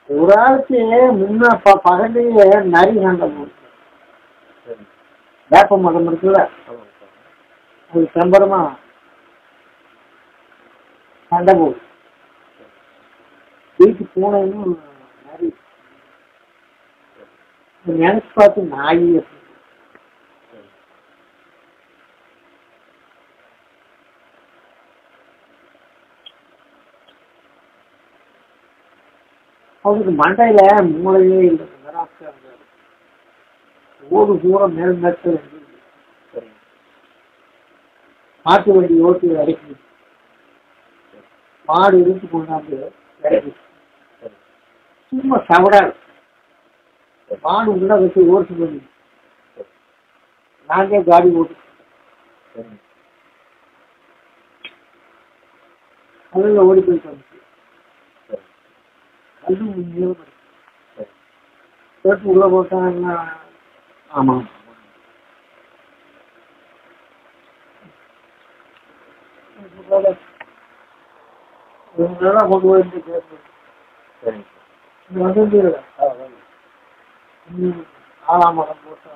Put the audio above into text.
ஒரு ஆளுக்கு முன்ன ப- பகல்லையே நரி சண்டை போடும் சரி வேப்ப மரம் இருக்குல்ல ஆமாங்க சார் அது செம்பரமா சண்டை போடும் வீட்டு பூனையும் நரி நினைச்சு பார்த்து நாய் சரி அவருக்கு மண்டையில மூளையே இல்லை நிராசையா இருந்தாரு. ஓடு பூரா மேல் மேற்க சரிங்க மாட்டு வண்டி ஓட்டி இறக்கி மாடு இழுத்து கொண்டாந்து இறக்கி சரி சும்மா சவடாது மாடு உள்ள வச்சு ஓட்டு பண்ணி சரி நாங்களே காடி ஓட்டு சரிங்க அதில் ஓடி போயிட்டு வந்துச்சு சரி கல்லு உண்மையாக சரி சேர்த்து உள்ள போட்டாங்கன்னா ஆமாம் இவங்களெல்லாம் கொண்டு போயிட்டு கேட்போம் சரிங்க இங்க வந்து சார் ஆ வாங்க ஆறாம் மரம் போட்டு